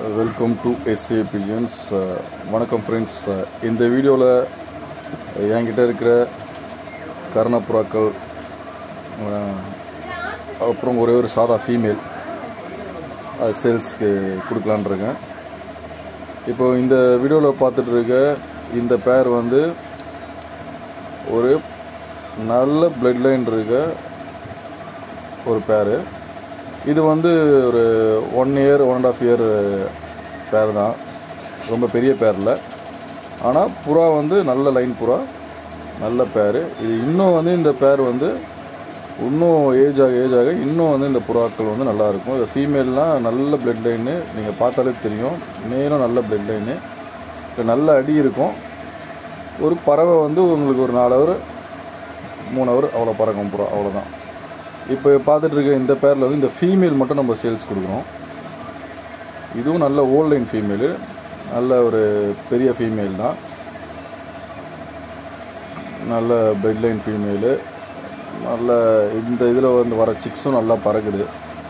welcome to SA pigeons வணக்கம் friends இந்த வீடியோவில் என்கிட்ட இருக்கிற கர்ணப்புறாக்கள் அஹ், அப்புறம் ஒரே ஒரு சாதா ஃபீமேல் அது சேல்ஸ்க்கு கொடுக்கலான்னு இருக்கேன் இப்போ இந்த வீடியோவில் பார்த்துட்டு இருக்க இந்த பேர் வந்து ஒரு நல்ல பிளட் லைன் இருக்க ஒரு பேர் இது வந்து ஒரு one year one and half year pair தான் ரொம்ப பெரிய பேர் இல்லை ஆனால் புறா வந்து நல்ல லைன் புறா நல்ல பேர் இது இன்னும் வந்து இந்த பேர் வந்து இன்னும் ஏஜ் ஆக ஏஜ் ஆக இன்னும் வந்து இந்த புறாக்கள் வந்து நல்லா இருக்கும் இது ஃபீமேல்னால் நல்ல பிளட் லைனு நீங்கள் பார்த்தாலே தெரியும் மேலும் நல்ல பிளட் லைனு இது நல்ல அடி இருக்கும் ஒரு பறவை வந்து உங்களுக்கு ஒரு நாலு ஹவர் மூணு ஹவர் அவ்வளோ பறக்கும் புறா அவ்வளோதான் இப்போ பார்த்துட்டு இருக்க இந்த பேரில் வந்து இந்த ஃபீமேல் மட்டும் நம்ம சேல்ஸ் கொடுக்குறோம் இதுவும் நல்ல ஓல்ட் லைன் ஃபீமேலு நல்ல ஒரு பெரிய ஃபீமேல் தான் நல்ல பெட் லைன் ஃபீமேலு நல்ல இந்த இதில் வந்து வர சிக்ஸும் நல்லா பறக்குது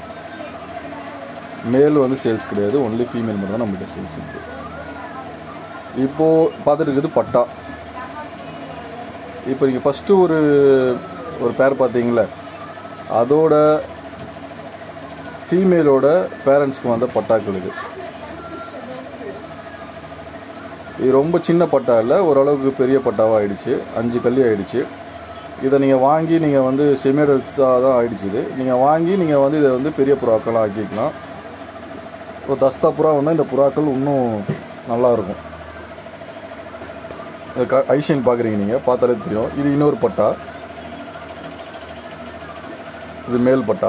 மேல் வந்து சேல்ஸ் கிடையாது ஒன்லி ஃபீமேல் மட்டும் தான் நம்மகிட்ட சேல்ஸ் இருக்குது இப்போது பார்த்துட்டு இருக்குது பட்டா இப்போ நீங்கள் ஃபஸ்ட்டு ஒரு ஒரு பேர் பார்த்தீங்களே அதோட ஃபீமேலோட பேரண்ட்ஸ்க்கு வந்த பட்டாக்கள் இது இது ரொம்ப சின்ன பட்டா இல்லை ஓரளவுக்கு பெரிய பட்டாவாக ஆயிடுச்சு அஞ்சு கல்லி ஆயிடுச்சு இதை நீங்கள் வாங்கி நீங்கள் வந்து செமியடல்ஸாக தான் ஆயிடுச்சு இது நீங்கள் வாங்கி நீங்கள் வந்து இதை வந்து பெரிய புறாக்களாக ஆக்கிக்கலாம் இப்போ தஸ்தா புறா வந்தால் இந்த புறாக்கள் இன்னும் நல்லா இருக்கும் ஐஷன் பார்க்குறீங்க நீங்கள் பார்த்தாலே தெரியும் இது இன்னொரு பட்டா இது மேல் பட்டா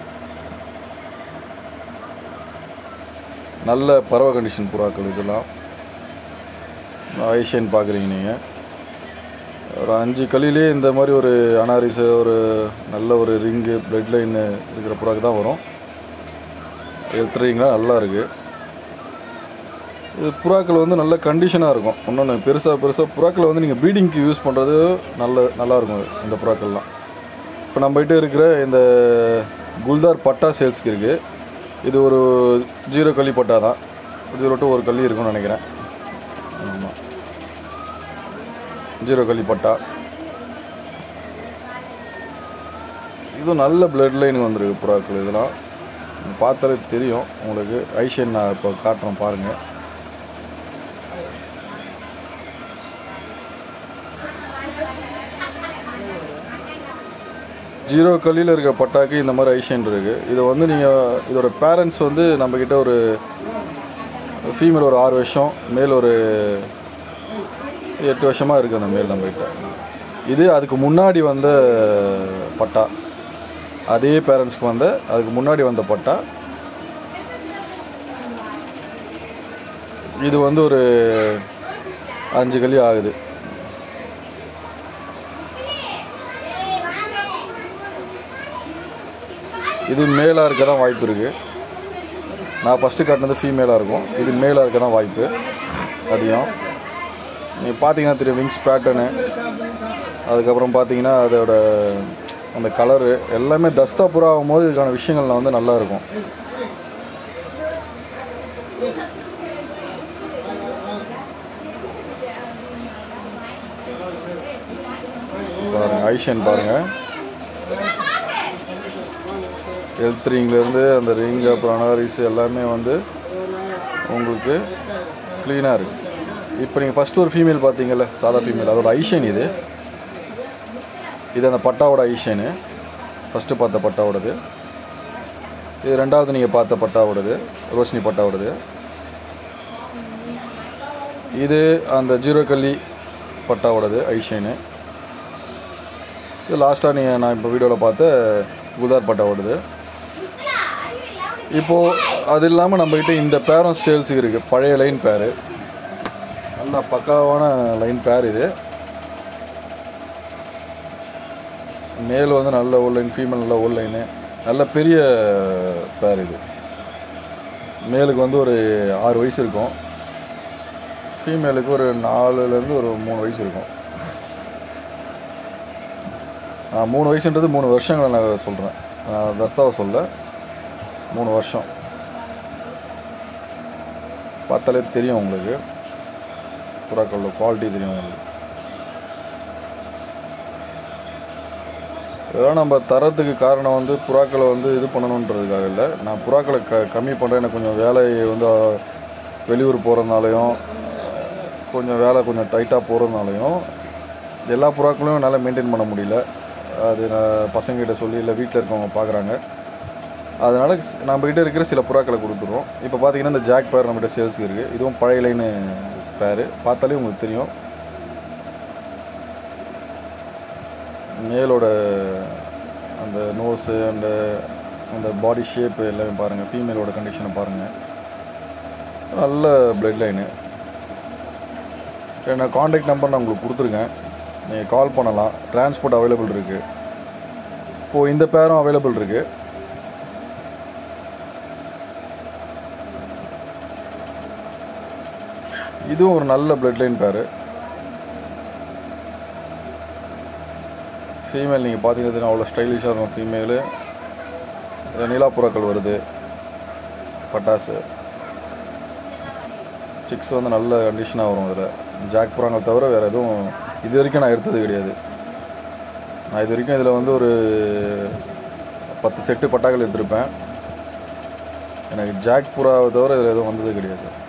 நல்ல பறவை கண்டிஷன் புறாக்கள் இதெல்லாம் ஐஷன் பார்க்குறீங்க நீங்கள் ஒரு அஞ்சு களிலே இந்த மாதிரி ஒரு அனாரிஸு ஒரு நல்ல ஒரு ரிங்கு பிளட் லைன் இருக்கிற புறாக்கு தான் வரும் எடுத்துறீங்களா நல்லா இருக்குது இது புறாக்கள் வந்து நல்ல கண்டிஷனாக இருக்கும் இன்னொன்று பெருசாக பெருசாக புறாக்களை வந்து நீங்கள் ப்ரீடிங்க்கு யூஸ் பண்ணுறது நல்ல நல்லாயிருக்கும் இந்த புறாக்கள்லாம் இப்போ நம்மகிட்ட இருக்கிற இந்த குல்தார் பட்டா சேல்ஸ்க்கு இருக்குது இது ஒரு ஜீரோ கள்ளி பட்டா தான் ஜீரோ டு ஒரு கள்ளி இருக்கும்னு நினைக்கிறேன் ஆமாம் ஜீரோ கள்ளி பட்டா இது நல்ல பிளட் லைனுக்கு வந்திருக்கு புறாக்கள் இதெல்லாம் பார்த்தாலே தெரியும் உங்களுக்கு ஐஷன் நான் இப்போ காட்டுறேன் பாருங்கள் ஜீரோ கல்லியில் இருக்க பட்டாக்கு இந்த மாதிரி ஐஷன் இருக்குது இதை வந்து நீங்கள் இதோட பேரண்ட்ஸ் வந்து நம்மக்கிட்ட ஒரு ஃபீமேல் ஒரு ஆறு வருஷம் மேல் ஒரு எட்டு வருஷமாக இருக்குது அந்த மேல் நம்மக்கிட்ட இது அதுக்கு முன்னாடி வந்த பட்டா அதே பேரண்ட்ஸ்க்கு வந்த அதுக்கு முன்னாடி வந்த பட்டா இது வந்து ஒரு அஞ்சு கல்லி ஆகுது இது மேலாக இருக்க தான் வாய்ப்பு இருக்குது நான் ஃபஸ்ட்டு காட்டினது ஃபீமேலாக இருக்கும் இது மேலாக இருக்க தான் வாய்ப்பு அதிகம் நீங்கள் பார்த்தீங்கன்னா தெரியும் விங்ஸ் பேட்டர்னு அதுக்கப்புறம் பார்த்தீங்கன்னா அதோட அந்த கலரு எல்லாமே தஸ்தா புறா ஆகும்போது இதுக்கான விஷயங்கள்லாம் வந்து நல்லா இருக்கும் பாருங்கள் ஐஷன் பாருங்கள் ஹெல்த் ரிங்லேருந்து அந்த ரிங் அப்புறம் அனாரிஸ் எல்லாமே வந்து உங்களுக்கு க்ளீனாக இருக்குது இப்போ நீங்கள் ஃபஸ்ட்டு ஒரு ஃபீமேல் பார்த்தீங்கல்ல சாதா ஃபீமேல் அதோட ஐஷன் இது இது அந்த பட்டாவோட ஐஷனு ஃபஸ்ட்டு பார்த்த பட்டாவோடது இது ரெண்டாவது நீங்கள் பார்த்த பட்டாவோடது ரோஷினி பட்டாவோடது இது அந்த ஜீரோ கல்லி பட்டாவோடது ஐஷனு இது லாஸ்ட்டாக நீங்கள் நான் இப்போ வீடியோவில் பார்த்த குதார் பட்டாவோடது இப்போது அது இல்லாமல் நம்மக்கிட்ட இந்த பேரும் சேல்ஸுக்கு இருக்குது பழைய லைன் பேரு நல்ல பக்காவான லைன் பேர் இது மேல் வந்து நல்ல ஓல் லைன் ஃபீமேல் நல்ல ஓல் லைனு நல்ல பெரிய பேர் இது மேலுக்கு வந்து ஒரு ஆறு வயசு இருக்கும் ஃபீமேலுக்கு ஒரு நாலுலேருந்து ஒரு மூணு வயசு இருக்கும் நான் மூணு வயசுன்றது மூணு வருஷங்களை நான் சொல்கிறேன் நான் தஸ்தாவை சொல்ல மூணு வருஷம் பார்த்தாலே தெரியும் உங்களுக்கு புறாக்களோட குவாலிட்டி தெரியும் உங்களுக்கு இதெல்லாம் நம்ம தரத்துக்கு காரணம் வந்து புறாக்களை வந்து இது பண்ணணுன்றதுக்காக இல்லை நான் புறாக்களை க கம்மி பண்ணுறேன் எனக்கு கொஞ்சம் வேலை வந்து அஹ், வெளியூர் போகிறதுனாலையும் கொஞ்சம் வேலை கொஞ்சம் டைட்டாக போகிறதுனாலையும் எல்லா புறாக்களையும் என்னால் மெயின்டைன் பண்ண முடியல அது நான் பசங்ககிட்ட சொல்லி இல்லை வீட்டில் இருக்கவங்க பார்க்குறாங்க அதனால் நம்மக்கிட்ட இருக்கிற சில புறாக்களை கொடுத்துருவோம் இப்போ பார்த்தீங்கன்னா இந்த ஜாக் பேர் நம்மகிட்ட சேல்ஸுக்கு இருக்குது இதுவும் பழைய லைனு பேர் பார்த்தாலே உங்களுக்கு தெரியும் மேலோட அந்த நோஸு அந்த அந்த பாடி ஷேப்பு எல்லாமே பாருங்கள் ஃபீமேலோட கண்டிஷனை பாருங்கள் நல்ல பிளட் லைனு சரி நான் காண்டாக்ட் நம்பர் நான் உங்களுக்கு கொடுத்துருக்கேன் நீங்கள் கால் பண்ணலாம் டிரான்ஸ்போர்ட் அவைலபிள் இருக்குது இப்போது இந்த பேரும் அவைலபிள் இருக்குது இதுவும் ஒரு நல்ல பிளட் லைன் பேர் ஃபீமேல் நீங்கள் பார்த்தீங்கன்னா அவ்வளோ ஸ்டைலிஷாக இருக்கும் ஃபீமேலு இதில் நீலாப்புறாக்கள் வருது பட்டாசு சிக்ஸ் வந்து நல்ல கண்டிஷனாக வரும் இதில் ஜாக் புறாங்கள் தவிர வேறு எதுவும் இது வரைக்கும் நான் எடுத்தது கிடையாது நான் இது வரைக்கும் இதில் வந்து ஒரு பத்து செட்டு பட்டாக்கள் எடுத்திருப்பேன் எனக்கு ஜாக் புறாவை தவிர இதில் எதுவும் வந்தது கிடையாது